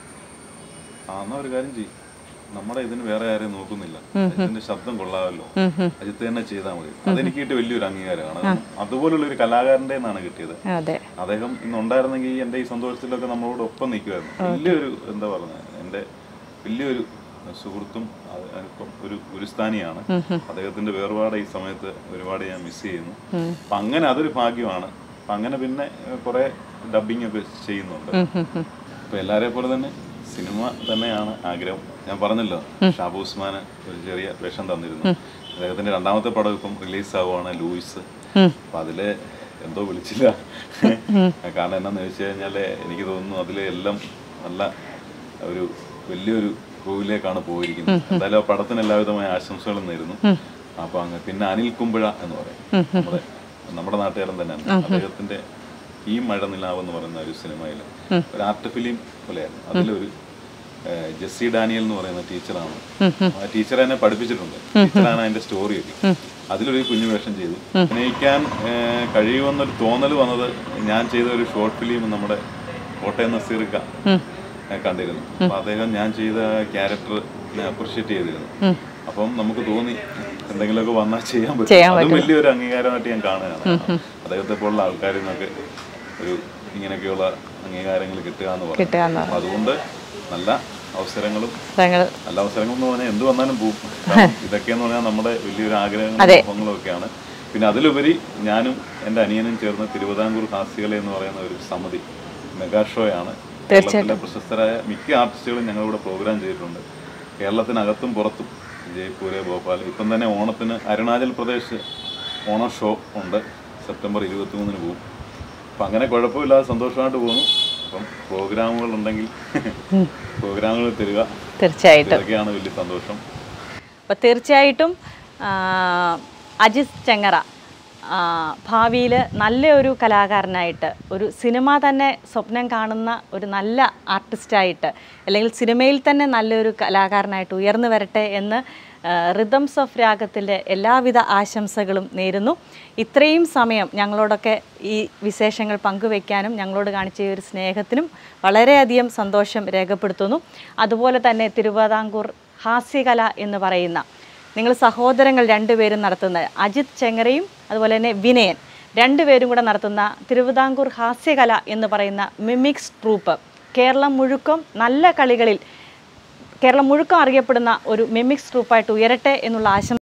ആ എന്നാ ഒരു കാര്യം ചെയ്യും നമ്മുടെ ഇതിന് വേറെ ആരെയും നോക്കുന്നില്ല ഇതിന്റെ ശബ്ദം കൊള്ളാമല്ലോ അജിത്ത് തന്നെ ചെയ്താൽ മതി അതെനിക്ക് കിട്ടിയ വലിയൊരു അംഗീകാരമാണ് കാരണം അതുപോലുള്ള ഒരു കലാകാരൻ്റെ നിന്നാണ് കിട്ടിയത് അതെ അദ്ദേഹം ഇന്നുണ്ടായിരുന്നെങ്കിൽ എൻ്റെ ഈ സന്തോഷത്തിലൊക്കെ നമ്മളോട് ഒപ്പം നിൽക്കുമായിരുന്നു വലിയൊരു എന്താ പറയുക എൻ്റെ വലിയൊരു സുഹൃത്തും അത് ഇപ്പം ഒരു ഗുരുസ്ഥാനിയാണ് അദ്ദേഹത്തിന്റെ വേർപാട് ഈ സമയത്ത് ഒരുപാട് ഞാൻ മിസ് ചെയ്യുന്നു അപ്പൊ അങ്ങനെ അതൊരു ഭാഗ്യമാണ് അപ്പൊ അങ്ങനെ പിന്നെ കുറെ ഡബിങ് ഒക്കെ ചെയ്യുന്നുണ്ട് അപ്പൊ എല്ലാരെ പോലെ തന്നെ സിനിമ തന്നെയാണ് ആഗ്രഹം ഞാൻ പറഞ്ഞല്ലോ ഷാബു ഉസ്മാന് ഒരു ചെറിയ വേഷം തന്നിരുന്നു അദ്ദേഹത്തിന്റെ രണ്ടാമത്തെ പടം ഇപ്പം റിലീസ് ആവുകയാണ് ലൂയിസ് അപ്പൊ അതില് എന്തോ വിളിച്ചില്ല കാരണം എന്നാന്ന് ചോദിച്ചു കഴിഞ്ഞാല് എനിക്ക് തോന്നുന്നു അതിലെ എല്ലാം നല്ല ഒരു വലിയൊരു ക്രൂവിലേക്കാണ് പോയിരിക്കുന്നത് എന്തായാലും ആ പടത്തിന് എല്ലാവിധമായ ആശംസകളും നേരുന്നു അപ്പൊ അങ്ങ് പിന്നെ അനിൽ കുമ്പഴ എന്ന് പറയും നമ്മുടെ നമ്മുടെ നാട്ടുകാരൻ തന്നെയാണ് അദ്ദേഹത്തിന്റെ ഈ മഴ നിലാവ് എന്ന് പറയുന്ന ഒരു സിനിമയിൽ ഒരു ആർട്ട് ഫിലിം പോലെയായിരുന്നു അതിലൊരു ഏഹ്, ജെസ്സി ഡാനിയൽ എന്ന് പറയുന്ന ടീച്ചറാണ് ആ ടീച്ചർ എന്നെ പഠിപ്പിച്ചിട്ടുണ്ട് ടീച്ചറാണ് അതിന്റെ സ്റ്റോറി ഒക്കെ അതിലൊരു കുഞ്ഞു വേഷം ചെയ്തു അഭിനയിക്കാൻ ഏഹ്, കഴിയുമെന്നൊരു തോന്നൽ വന്നത് ഞാൻ ചെയ്ത ഒരു ഷോർട്ട് ഫിലിം നമ്മുടെ കോട്ടയം നസീർക്ക ഏഹ്, കണ്ടിരുന്നു അപ്പൊ അദ്ദേഹം ഞാൻ ചെയ്ത ക്യാരക്ടറിനെ അപ്രിഷ്യേറ്റ് ചെയ്തിരുന്നു അപ്പം നമുക്ക് തോന്നി എന്തെങ്കിലുമൊക്കെ വന്നാൽ ചെയ്യാൻ പറ്റും അതും വലിയൊരു അംഗീകാരമായിട്ട് ഞാൻ കാണുകയാണ് അദ്ദേഹത്തെ പോലുള്ള ആൾക്കാരിൽ നിന്നൊക്കെ ഒരു ഇങ്ങനെയൊക്കെയുള്ള അംഗീകാരങ്ങൾ കിട്ടുക എന്ന് പറയും കിട്ടുക എന്ന് അപ്പൊ അതുകൊണ്ട് നല്ല അവസരങ്ങളും ഞങ്ങൾ നല്ല അവസരങ്ങൾ എന്ന് പറഞ്ഞാൽ എന്ത് വന്നാലും പോകും കാരണം ഇതൊക്കെയെന്ന് പറഞ്ഞാൽ നമ്മുടെ വലിയൊരു ആഗ്രഹങ്ങളും മോഹങ്ങളും ഒക്കെയാണ് പിന്നെ അതിലുപരി ഞാനും എൻ്റെ അനിയനും ചേർന്ന് തിരുവിതാംകൂർ ഹാസ്യകല എന്ന് പറയുന്ന ഒരു സമിതി മെഗാ ഷോയാണ് കേരളത്തിലെ പ്രശസ്തരായ മിക്ക ആർട്ടിസ്റ്റുകളും ഞങ്ങളിവിടെ പ്രോഗ്രാം ചെയ്തിട്ടുണ്ട് കേരളത്തിനകത്തും പുറത്തും ജയ്പൂര് ഭോപ്പാൽ ഇപ്പം തന്നെ ഓണത്തിന് അരുണാചൽ പ്രദേശ് ഓണം ഷോ ഉണ്ട് സെപ്റ്റംബർ ഇരുപത്തി മൂന്നിന് പോകും അപ്പം അങ്ങനെ കുഴപ്പമില്ലാതെ സന്തോഷമായിട്ട് പോകുന്നു അപ്പം പ്രോഗ്രാമുകൾ ഉണ്ടെങ്കിൽ പ്രോഗ്രാമുകൾ തരിക തീർച്ചയായിട്ടും ഇതൊക്കെയാണ് വലിയ സന്തോഷം അപ്പോൾ തീർച്ചയായിട്ടും ആ, അജിത് ചെങ്ങറ ഭാവിയിൽ നല്ലൊരു കലാകാരനായിട്ട് ഒരു സിനിമ തന്നെ സ്വപ്നം കാണുന്ന ഒരു നല്ല ആർട്ടിസ്റ്റായിട്ട് അല്ലെങ്കിൽ സിനിമയിൽ തന്നെ നല്ലൊരു കലാകാരനായിട്ട് ഉയർന്നു വരട്ടെ എന്ന് റിതംസ് ഓഫ് രാഗത്തിൻ്റെ എല്ലാവിധ ആശംസകളും നേരുന്നു ഇത്രയും സമയം ഞങ്ങളോടൊക്കെ ഈ വിശേഷങ്ങൾ പങ്കുവയ്ക്കാനും ഞങ്ങളോട് കാണിച്ച ഈ ഒരു സ്നേഹത്തിനും വളരെയധികം സന്തോഷം രേഖപ്പെടുത്തുന്നു അതുപോലെ തന്നെ തിരുവിതാംകൂർ ഹാസ്യകല എന്ന് പറയുന്ന നിങ്ങൾ സഹോദരങ്ങൾ രണ്ടുപേരും നടത്തുന്ന അജിത് ചെങ്ങറയും അതുപോലെ തന്നെ വിനയൻ രണ്ടുപേരും കൂടെ നടത്തുന്ന തിരുവിതാംകൂർ ഹാസ്യകല എന്ന് പറയുന്ന മിമിക്സ് ട്രൂപ്പ് കേരളം മുഴുക്കം നല്ല കളികളിൽ കേരളം മുഴുക്കം അറിയപ്പെടുന്ന ഒരു മിമിക്സ് ട്രൂപ്പായിട്ട് ഉയരട്ടെ എന്നുള്ള ആശംസ